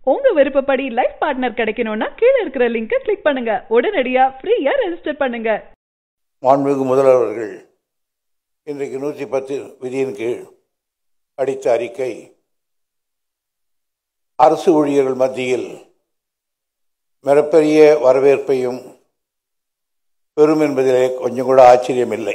உங்க விருப்பப்படி life partner கிடைக்கணும்னா கீழே இருக்கிற லிங்கை கிளிக் பண்ணுங்க உடனடியா ஃப்ரீயா ரெஜிஸ்டர் பண்ணுங்க மாண்புமிகு முதல்வர்கள் இன்றைக்கு நூற்றி பத்து விதியின் கீழ் அடித்த அறிக்கை அரசு ஊழியர்கள் மத்தியில் மிகப்பெரிய வரவேற்பையும் பெறும் என்பதிலே கொஞ்சம் கூட ஆச்சரியமில்லை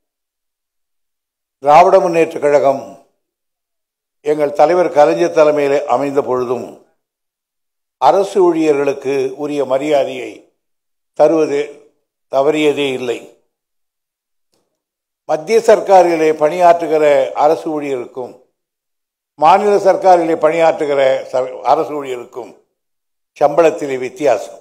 திராவிட முன்னேற்றக் கழகம் எங்கள் தலைவர் கலைஞர் தலைமையில் அமைந்த பொழுதும் அரசு ஊழியர்களுக்கு உரிய மரியாதையை தருவது தவறியதே இல்லை மத்திய சர்க்காரிலே பணியாற்றுகிற அரசு ஊழியருக்கும் மாநில சர்க்காரிலே பணியாற்றுகிற சர்- அரசு ஊழியருக்கும் சம்பளத்திலே வித்தியாசம்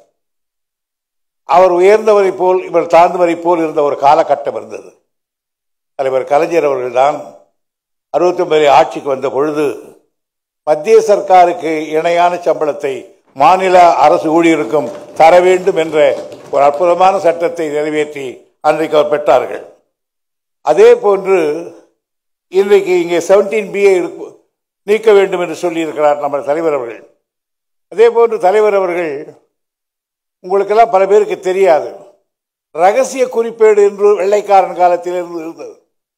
அவர் உயர்ந்தவரை போல் இவர் தாழ்ந்தவரை போல் இருந்த ஒரு காலகட்டம் இருந்தது தலைவர் கலைஞர் அவர்கள்தான் அறுபத்தொன்பது ஆட்சிக்கு வந்த பொழுது மத்திய சர்க்காருக்கு இணையான சம்பளத்தை மாநில அரசு ஊழியருக்கும் தர வேண்டும் என்ற ஒரு அற்புதமான சட்டத்தை நிறைவேற்றி அன்றைக்கு அவர் பெற்றார்கள் அதே போன்று இன்றைக்கு இங்கே செவன்டீன் பிஏ நீக்க வேண்டும் என்று சொல்லியிருக்கிறார் நம்ம தலைவர் அவர்கள் அதே போன்று தலைவர் அவர்கள் உங்களுக்கெல்லாம் பல பேருக்கு தெரியாது ரகசிய குறிப்பேடு என்று வெள்ளைக்காரன் காலத்திலிருந்து இருந்தது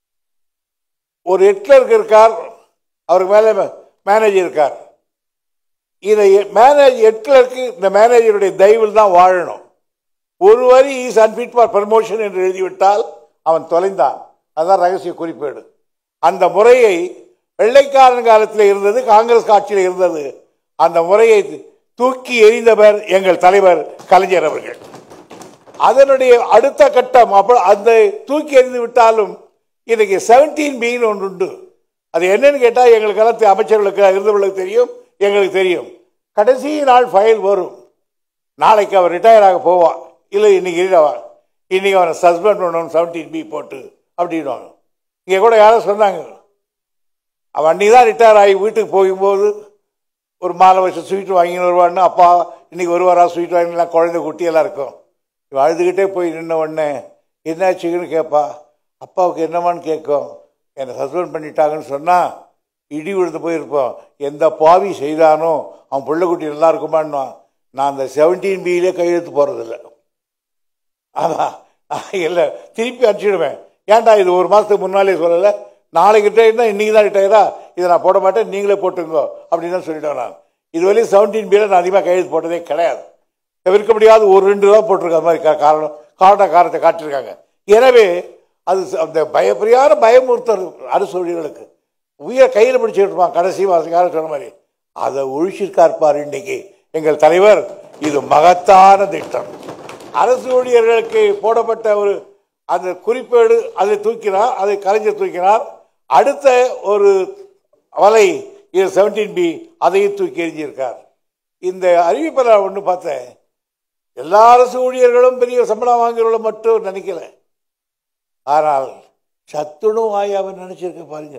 ஒரு ஹெட்லருக்கு இருக்கார் அவருக்கு மேலே மேனேஜர் இருக்கார் இதை மேனேஜ் ஹெட்லருக்கு இந்த மேனேஜருடைய தயவில் தான் வாழணும் ஒரு வரி இஸ் அன்பிட் ஃபார் ப்ரமோஷன் என்று எழுதிவிட்டால் அவன் தொலைந்தான் அதுதான் ரகசிய குறிப்பேடு அந்த முறையை வெள்ளைக்காரன் காலத்தில் இருந்தது காங்கிரஸ் ஆட்சியில் இருந்தது அந்த முறையை தூக்கி எறிந்தவர் எங்கள் தலைவர் கலைஞர் அவர்கள் அதனுடைய அடுத்த கட்டம் அப்ப அந்த தூக்கி எறிந்து விட்டாலும் இன்னைக்கு செவன்டீன் பின்னு ஒன்று உண்டு அது என்னன்னு கேட்டால் எங்களுக்கெல்லாம் தெ- அமைச்சர்களுக்கு இருந்தவர்களுக்கு தெரியும் எங்களுக்கு தெரியும் கடைசி நாள் ஃபைல் வரும் நாளைக்கு அவர் ரிட்டையர் ஆக போவான் இல்லை இன்னைக்கு இருவா இன்னைக்கு அவனை சஸ்பெண்ட் பண்ணணும் செவன்டீன் பி போட்டு அப்படின்வாங்க இங்கே கூட யாரும் சொன்னாங்க அவன் அன்னைக்கு தான் ரிட்டையர் ஆகி வீட்டுக்கு போகும்போது ஒரு மாலை வச்சு ஸ்வீட் வாங்கின்னு வருவான்னு அப்பா இன்னைக்கு வருவாரா ஸ்வீட் வாங்கிலாம் குழந்தை குட்டியெல்லாம் இருக்கும் இவன் அழுதுகிட்டே போய் நின்ன உடனே என்னாச்சுன்னு கேட்பா அப்பாவுக்கு என்னமான்னு கேட்கும் என்னை சஸ்பெண்ட் பண்ணிட்டாங்கன்னு சொன்னால் இடி விழுந்து போயிருப்போம் எந்த பாவி செய்தானோ அவன் பிள்ளைக்குட்டி நல்லா இருக்குமான்னு நான் அந்த செவன்டீன் பியிலே கையெழுத்து போகிறதில்ல ஆமாம் இல்லை திருப்பி அனுப்பிச்சிடுவேன் ஏன்டா இது ஒரு மாதத்துக்கு முன்னாலே சொல்லலை நாளைக்கு ரிட்டையர்னா இன்னைக்கு தான் ரிட்டையரா இதை நான் போட மாட்டேன் நீங்களே போட்டுங்க அப்படின்னு தான் சொல்லிட்டேன் நான் இதுவரையும் செவன்டீன் பியில் நான் அதிகமாக கையெழுத்து போட்டதே கிடையாது தவிர்க்க முடியாத ஒரு ரெண்டு தான் போட்டிருக்க அது மாதிரி கா- காரணம் காரண காரணத்தை காட்டியிருக்காங்க எனவே அது ச- அந்த பயப்பிரியான பயமுறுத்தல் அரசு ஊழியர்களுக்கு உயிரை கையில் பிடிச்சிட்டு இருப்பான் கடைசி மாதக்கார சொன்ன மாதிரி அதை ஒழிச்சிருக்கார் பாரு இன்னைக்கு எங்கள் தலைவர் இது மகத்தான திட்டம் அரசு ஊழியர்களுக்கு போடப்பட்ட ஒரு அந்த குறிப்பேடு அதை தூக்கினார் அதை கலைஞர் தூக்கினார் அடுத்த ஒரு வலை இது செவன்டீன் பி அதையும் தூக்கி எறிஞ்சிருக்கார் இந்த அறிவிப்பை நான் ஒன்று பார்த்தேன் எல்லா அரசு ஊழியர்களும் பெரிய சம்பளம் வாங்குறவங்களும் மட்டும் நினைக்கல ஆனால் சத்துணும் ஆயாவை நினைச்சிருக்க பாருங்க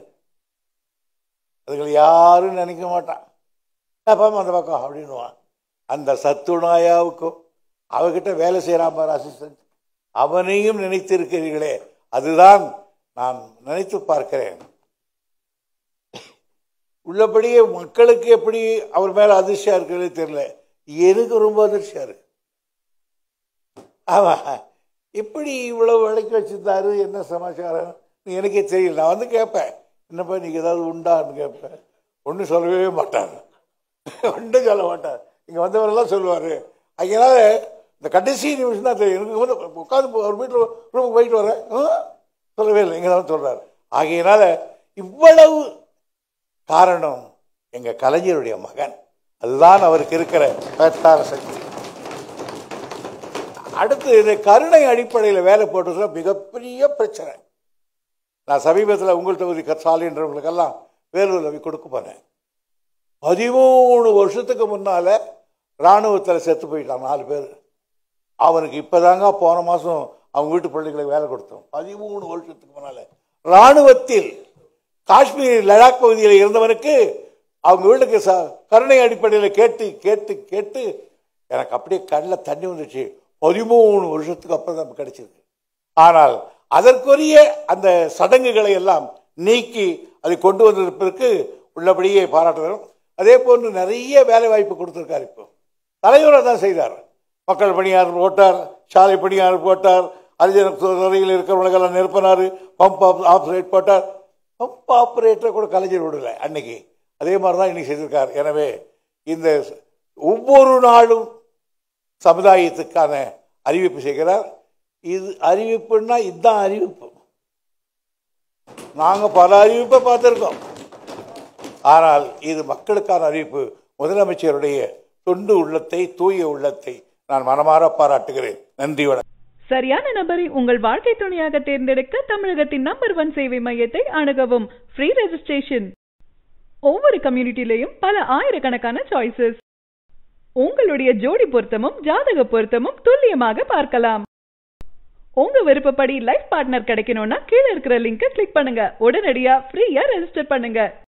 அதுகளை யாரும் நினைக்க மாட்டான் அப்பா அந்த பக்கம் அப்படின்னுவான் அந்த சத்துணாயாவுக்கும் அவகிட்ட வேலை செய்கிறான் பாரு அசிஸ்டன்ட் அவனையும் நினைத்திருக்கிறீர்களே அதுதான் நான் நினைத்து பார்க்கிறேன் உள்ளபடியே மக்களுக்கு எப்படி அவர் மேல அதிர்ச்சியா இருக்கிறதே தெரியல எனக்கு ரொம்ப அதிர்ச்சியா இருக்கு ஆமா எப்படி இவ்வளவு விலைக்கு வச்சிருந்தாரு என்ன சமாச்சாரம் எனக்கே தெரியல நான் வந்து கேட்பேன் என்னப்பா நீங்க ஏதாவது உண்டான்னு கேட்பேன் ஒன்றும் சொல்லவே மாட்டாங்க ஒன்றும் சொல்ல மாட்டார் இங்கே வந்தவரெல்லாம் சொல்லுவார் அதனால இந்த கடைசி நிமிஷம் தான் தெரியும் எனக்கு வந்து உட்காந்து ஒரு வீட்டில் ரூமுக்கு போயிட்டு வரேன் ஆ? சொல்லவே இல்லை இங்கே தான் சொல்கிறார் ஆகையினால இவ்வளவு காரணம் எங்கள் கலைஞருடைய மகன் அதுதான் அவருக்கு இருக்கிற மகத்தான சக்தி அடுத்து இந்த கருணை அடிப்படையில் வேலை போட்டதுல மிகப்பெரிய பிரச்சனை நான் சமீபத்தில் உங்கள் தொகுதி கற்சாலின்றவங்களுக்கெல்லாம் வேலூர் ரவி கொடுக்க போனேன் பதிமூணு வருஷத்துக்கு முன்னால இராணுவத்தில் செத்து போயிட்டான் நாலு பேர் அவனுக்கு இப்போதாங்க போன மாதம் அவங்க வீட்டு பிள்ளைங்களுக்கு வேலை கொடுத்தோம் பதிமூணு வருஷத்துக்கு முன்னால இராணுவத்தில் காஷ்மீர் லடாக் பகுதியில் இருந்தவனுக்கு அவங்க வீட்டுக்கு ச கருணை அடிப்படையில் கேட்டு கேட்டு கேட்டு எனக்கு அப்படியே கண்ணில் தண்ணி வந்துச்சு பதிமூணு வருஷத்துக்கு அப்புறம் தான் கிடைச்சிருக்கு ஆனால் அதற்குரிய அந்த சடங்குகளை எல்லாம் நீக்கி அதை கொண்டு வந்திருப்பதற்கு உள்ளபடியே பாராட்டுகிறோம் அதே போன்று நிறைய வேலை வாய்ப்பு கொடுத்துருக்காரு இப்போ தலைவராக தான் செய்தார் மக்கள் பணியாளர் போட்டார் சாலை பணியாளர் போட்டார் அரிஜன துறையில் இருக்கிறவங்களுக்கெல்லாம் நிரப்பினார் பம்ப் ஆப்ரேட் போட்டார் பம்ப் ஆப்ரேட்டரை கூட கலைஞர் விடலை அன்னைக்கு அதே மாதிரி தான் இன்னைக்கு செய்திருக்கார் எனவே இந்த ஒவ்வொரு நாளும் சமுதாயத்துக்கான அறிவிப்பு செய்கிறார் இது அறிவிப்புன்னா இதுதான் அறிவிப்பு நாங்கள் பல அறிவிப்பை பார்த்துருக்கோம் ஆனால் இது மக்களுக்கான அறிவிப்பு முதலமைச்சருடைய தொண்டு உள்ளத்தை தூய உள்ளத்தை நான் மனமாற பாராட்டுகிறேன் நன்றி வணக்கம் சரியான நபரை உங்கள் வாழ்க்கை துணையாக தேர்ந்தெடுக்க தமிழகத்தின் நம்பர் ஒன் சேவை மையத்தை அணுகவும் ஃப்ரீ ரெஜிஸ்ட்ரேஷன் ஒவ்வொரு கம்யூனிட்டிலையும் பல ஆயிரக்கணக்கான சாய்ஸஸ் உங்களுடைய ஜோடி பொருத்தமும் ஜாதக பொருத்தமும் துல்லியமாக பார்க்கலாம் உங்க விருப்பப்படி லைஃப் பார்ட்னர் கிடைக்கணும்னா கீழே இருக்கிற லிங்கை கிளிக் பண்ணுங்க உடனடியா ஃப்ரீயா ரெஜிஸ்டர் பண்ணுங்க